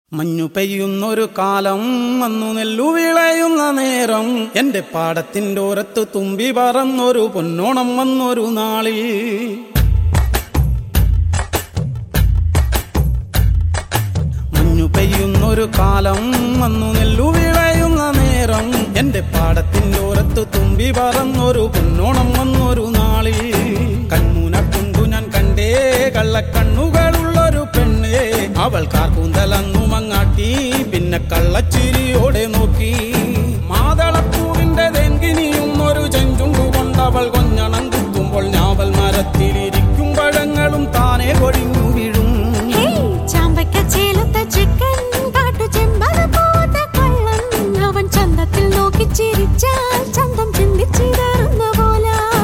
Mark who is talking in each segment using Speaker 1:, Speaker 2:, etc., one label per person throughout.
Speaker 1: മഞ്ഞു പെയ്യുന്നൊരു കാലം വന്നു നെല്ലു വിളയുന്ന നേരം എന്റെ പാടത്തിന്റെ ഓരത്ത് തുമ്പി പറന്നൊരു പൊന്നോണം വന്നൊരു നാളിൽ മഞ്ഞു പെയ്യുന്നൊരു കാലം വന്നു നെല്ലു വിളയുന്ന നേരം എന്റെ പാടത്തിന്റെ ഓരത്ത് തുമ്പി പറന്നൊരു പൊന്നോണം വന്നൊരു നാളിൽ കൺമുന കൊണ്ടു ഞാൻ കണ്ടേ കള്ളക്കണ്ണുകളുള്ളൊരു പെണ്ണേ അവൾ കാർക്കൂന്തലന്നു മങ്ങാട്ടി പിന്നെ കള്ളച്ചിരിയോടെ നോക്കി മാതളപ്പൂവിന്റെ തെങ്കിനിയും ഒരു ചെഞ്ചുണ്ടു കൊണ്ടവൾ കൊഞ്ഞണം കുത്തുമ്പോൾ ഞാവൽ മരത്തിലിരിക്കും പഴങ്ങളും താനെ കൊഴിഞ്ഞു വീഴും
Speaker 2: ഹേയ് ചാമ്പയ്ക്ക ചേലത്ത ചിക്കൻ കാട്ടു ചെമ്പക പോത്ത കള്ളൻ അവൻ ചന്തത്തിൽ നോക്കി ചിരിച്ചാൽ ചന്തം ചിന്തിച്ചിടറുന്ന പോലെ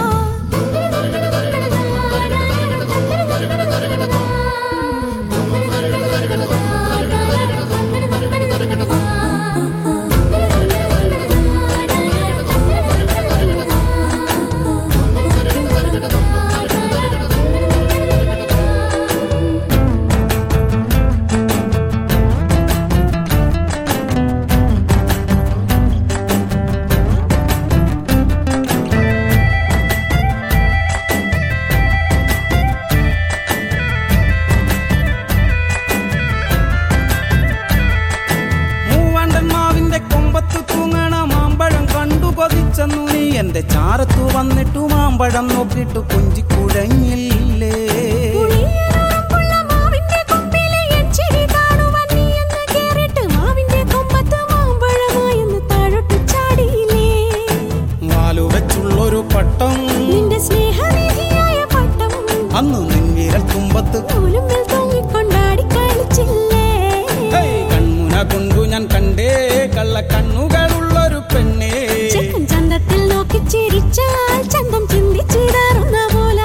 Speaker 1: മൂവാണ്ടൻ മാവിന്റെ കൊമ്പത്ത് തൂങ്ങണ മാമ്പഴം കണ്ടു കൊതിച്ചെന്നു നീ എന്റെ ചാരത്തു വന്നിട്ടു മാമ്പഴം നോക്കിട്ടു കൊഞ്ചിക്കുഴങ്ങില്ലേ
Speaker 2: പുളിയനാമ്പുള്ള മാവിന്റെ കൊമ്പിലെ എൻ ചിരി കാണുവാൻ നീ എന്ന് കേറിട്ട് മാവിന്റെ കൊമ്പത്ത് മാമ്പഴമായെന്ന് താഴോട്ട് ചാടിയില്ലേ
Speaker 1: വാലു വെച്ചുള്ളൊരു പട്ടം
Speaker 2: നിന്റെ സ്നേഹനിധിയായ പട്ടം
Speaker 1: അന്ന് നിൻവിരൽ തുമ്പത്ത്
Speaker 2: നൂലുമ്മേൽ തൂങ്ങിക്കൊണ്ടാടി കളിച്ചില്ലേ
Speaker 1: ഹേയ്, കൺമുന കൊണ്ടു ഞാൻ കണ്ടേ കള്ള കണ്ണുകളുള്ളൊരു പെണ്ണേ
Speaker 2: ചെക്കൻ ചന്തത്തിൽ നോക്കി ചിരിച്ചാൽ ചന്തം ചിന്തിച്ചിടാറുന്ന പോലെ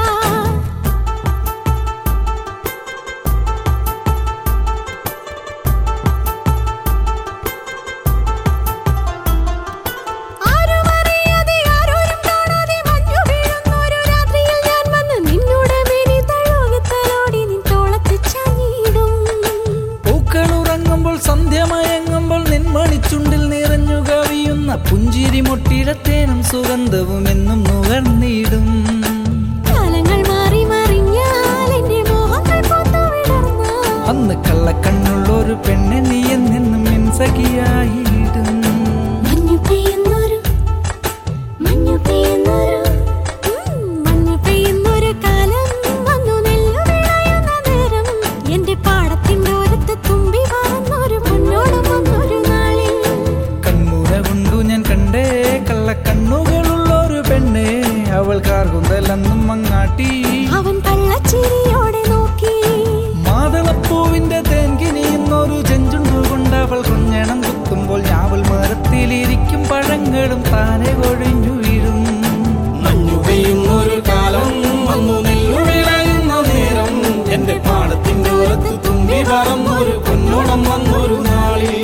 Speaker 2: ആരും അറിയാതെ ആരോരും കാണാതെ മഞ്ഞു വീഴുന്നൊരു രാത്രിയിൽ ഞാൻ വന്ന് നിന്നോട് മേനി തഴുകത്തലോടി നിൻ തോളത്ത് ചാഞ്ഞിടും
Speaker 3: പൂക്കളുറങ്ങുമ്പോൾ സന്ധ്യമയങ്ങുമ്പോൾ നിൻമണിച്ചുണ്ടിൽ നിറഞ്ഞു കവിയുന്ന പുഞ്ചിരി മുട്ടിടത്തേനും സുഗന്ധവും എന്നും നുകർന്നിടും
Speaker 2: കാലങ്ങൾ മാറി മറിഞ്ഞാൽ എന്റെ മോഹങ്ങൾ പൂത്തു വിടർന്നാൽ
Speaker 3: അന്ന് കള്ളക്കണ്ണുള്ളൊരു പെണ്ണെ നീ എന്നെന്നും മിൻസഖിയായിടും
Speaker 2: മഞ്ഞു പെയ്യുന്നൊരു മഞ്ഞു പെയ്യുന്നൊരു ഉം, മഞ്ഞു പെയ്യുന്നൊരു കാലം വന്നു നെല്ലു വിളയുന്ന നേരം എന്റെ പാടത്തിന്റെ ഓരത്ത് തുമ്പി പറന്നൊരു പൊന്നോണം വന്നൊരു നാളിൽ
Speaker 3: കൺമുര കൊണ്ടു ഞാൻ കണ്ടേ കള്ളക്കണ്ണുകളുള്ളൊരു പെണ്ണെ അവൾ കാർകുന്തലെന്നും മങ്ങാട്ടി
Speaker 2: അവൻ കള്ളച്ചിരിയോടെ നോക്കി
Speaker 3: മാതളപ്പൂവിന്റെ തേൻകിനിയുന്നൊരു ചെഞ്ചുണ്ടു കൊണ്ട് അവൾ കുഞ്ഞണം കുത്തുമ്പോൾ ഞാവൽ മരത്തിലിരിക്കും പഴങ്ങളും താനെ കൊഴിഞ്ഞു വീഴും
Speaker 1: മഞ്ഞു പെയ്യുന്നൊരു കാലം വന്നു നെല്ലു വിളയുന്ന നേരം എന്റെ പാടത്തിന്റെ ഓരത്ത് തുമ്പി പറന്നൊരു പൊന്നോണം വന്നൊരു നാളിൽ